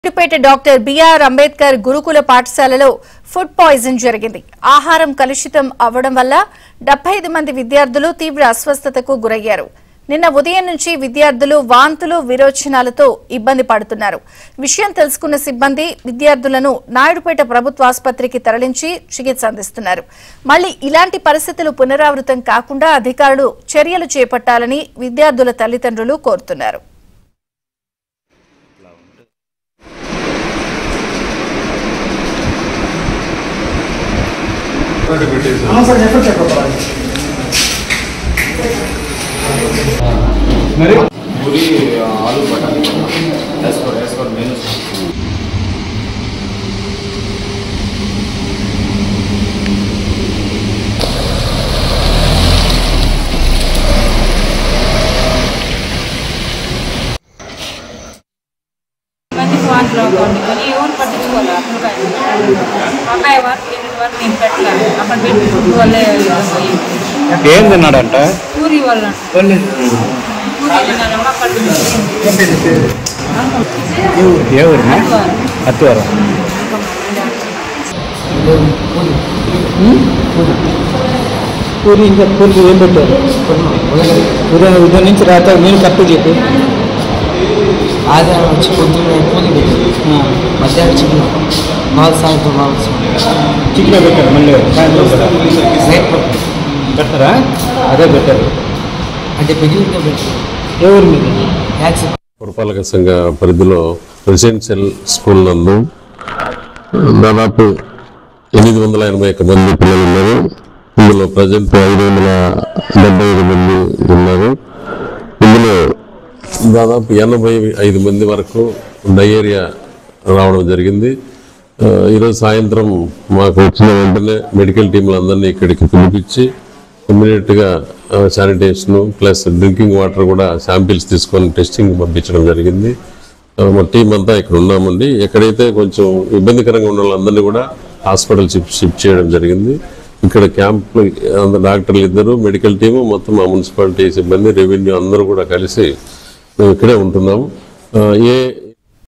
పేట doctor BR Ambedkar గురుకుల పాఠశాలలో food poison జరిగింది ఆహారం కలుషితం అవ్వడం వల్ల డెబ్బై ఐదు మంది విద్యార్థులు తీవ్ర అస్వస్థతకు గురయ్యారు నిన్న ఉదయం నుంచి విద్యార్థులు వాంతులు విరోచనాలతో ఇబ్బంది పడుతున్నారు విషయం తెలుసుకున్న సిబ్బంది విద్యార్థులను నాయుడుపేట ప్రభుత్వ ఆసుపత్రికి తరలించి చికిత్స అందిస్తున్నారు మళ్లీ ఇలాంటి పరిస్థితులు పునరావృతం కాకుండా అధికారులు చర్యలు చేపట్టాలని విద్యార్థుల తల్లిదండ్రులు కోరుతున్నారు हाँ सर रेफर चेक होता है पूरी आलू butter as per as per मेनू ఇవన్నీ వాటిలో కొన్ని కొని ఎవరు పట్టించుకోవాలి అబ్బాయి అబ్బాయి వరకు ఎనిమిది వరకు నేను పెట్టాను అక్కడ పెట్టి ఫుడ్ వల్లే పోయింది ఏం తిన్నాడంట పూరి వల్ల పూరి తిన్నానమ్మ పట్టించుకోండి ఏ ఊరినా అత్తివారం పూరి ఇంకా పూరికి ఏం పెట్టారు ఉదయం ఉదయం నుంచి రాత్రి నేను కరెక్ట్ చెప్పి ఆదివారం వచ్చి పొద్దున్న పూలు పెట్టారు మధ్యాహ్నం చికెన్ మాల్ సాయంత్రం మాల్ చికెన్ పెట్టారు మళ్ళీ సాయంత్రం కదా నైట్ పడుతుంది పెడతారా అదే పెట్టారు అంటే మిగిలిన పెట్టారు ఏ ఊరి మీద యాక్సిడెంట్ పురపాలక సంఘ పరిధిలో రెసిడెన్షియల్ స్కూల్ నందు దాదాపు ఎనిమిది వందల ఎనభై ఒక్క మంది పిల్లలు ఉన్నారు ఇందులో ప్రజెంట్ ఐదు వందల డెబ్బై ఐదు మంది ఉన్నారు ఇందులో దాదాపు ఎనభై ఐదు మంది వరకు డయేరియా రావడం జరిగింది ఆ, ఈరోజు సాయంత్రం మాకు వచ్చిన వెంటనే మెడికల్ టీంలు అందరినీ ఇక్కడికి పిలిపించి ఇమ్మీడియట్గా శానిటేషన్ ప్లస్ డ్రింకింగ్ వాటర్ కూడా శాంపిల్స్ తీసుకొని టెస్టింగ్ పంపించడం జరిగింది ఆ, మా టీం అంతా ఇక్కడ ఉన్నామండి ఎక్కడైతే కొంచెం ఇబ్బందికరంగా ఉన్న వాళ్ళందరినీ కూడా హాస్పిటల్ షిఫ్ట్ షిఫ్ట్ చేయడం జరిగింది ఇక్కడ క్యాంప్ డాక్టర్లు ఇద్దరు మెడికల్ టీము మొత్తం మా మున్సిపాలిటీ సిబ్బంది రెవెన్యూ అందరూ కూడా కలిసి మేము ఇక్కడే ఉంటున్నాము ఆ, ఏ